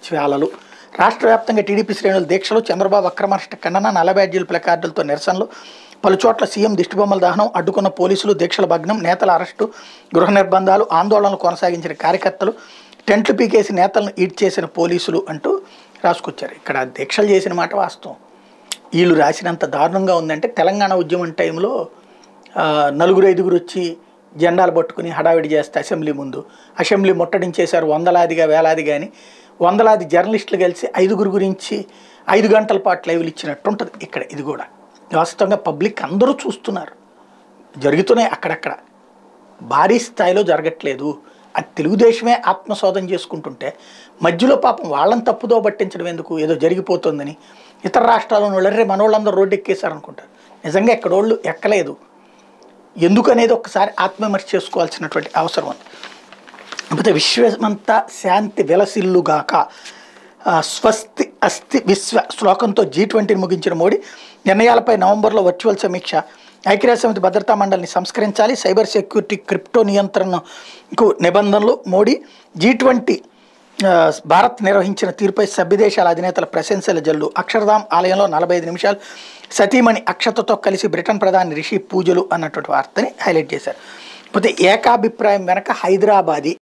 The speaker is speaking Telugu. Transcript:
జ్వాలలు రాష్ట్ర వ్యాప్తంగా టీడీపీ శ్రేణులు దీక్షలు చంద్రబాబు అక్రమార్షట ఖండన నల్ల బ్యాడ్జీల ప్లకార్డులతో నిరసనలు పలు చోట్ల సీఎం దిష్టిబొమ్మల దహనం అడ్డుకున్న పోలీసులు దీక్షల భగ్నం నేతల అరెస్టు గృహ నిర్బంధాలు ఆందోళనలు కొనసాగించిన కార్యకర్తలు టెంట్లు పీకేసి నేతలను ఈడ్ చేసిన పోలీసులు అంటూ రాసుకొచ్చారు ఇక్కడ దీక్షలు చేసిన మాట వాస్తవం వీళ్ళు రాసినంత దారుణంగా ఉందంటే తెలంగాణ ఉద్యమం టైంలో ఆ, నలుగురు ఐదుగురు వచ్చి జెండాలు పట్టుకుని హడావిడి చేస్తే అసెంబ్లీ ముందు అసెంబ్లీ ముట్టడించేశారు వందలాదిగా వేలాదిగా అని వందలాది జర్నలిస్టులు కలిసి ఐదుగురు గురించి ఐదు గంటల పాటు లైవ్లు ఇచ్చినట్టు ఉంటుంది ఇక్కడ ఇది కూడా వాస్తవంగా పబ్లిక్ అందరూ చూస్తున్నారు జరుగుతున్నాయి అక్కడక్కడ భారీ స్థాయిలో జరగట్లేదు అది తెలుగుదేశమే ఆత్మశోధన చేసుకుంటుంటే మధ్యలో పాపం వాళ్ళని తప్పుదో పట్టించడం ఎందుకు ఏదో జరిగిపోతుందని ఇతర రాష్ట్రాల్లో వాళ్ళరే మనోళ్ళందరూ రోడ్డు ఎక్కేశారు అనుకుంటారు నిజంగా ఎక్కడోళ్ళు ఎక్కలేదు ఎందుకు అనేది ఒక్కసారి ఆత్మవిమర్శ చేసుకోవాల్సినటువంటి అవసరం ఉంది కాకపోతే విశ్వమంతా శాంతి వెలసిల్లుగాక ఆ, స్వస్తి అస్థి విశ్వ శ్లోకంతో జీ ట్వంటీని ముగించిన మోడీ నిర్ణయాలపై నవంబర్లో వర్చువల్ సమీక్ష ఐక్యరాజ్య సమితి భద్రతా మండలిని సంస్కరించాలి సైబర్ సెక్యూరిటీ క్రిప్టో నియంత్రణకు నిబంధనలు మోడీ జీ ట్వంటీ భారత్ నిర్వహించిన తీరుపై సభ్యదేశాల అధినేతల ప్రశంసల జల్లు అక్షరధామ్ ఆలయంలో నలభై ఐదు నిమిషాలు సతీమణి అక్షతతో కలిసి బ్రిటన్ ప్రధాని రిషి పూజలు అన్నటువంటి వార్తని హైలైట్ చేశారు కాకపోతే ఏకాభిప్రాయం వెనక హైదరాబాదీ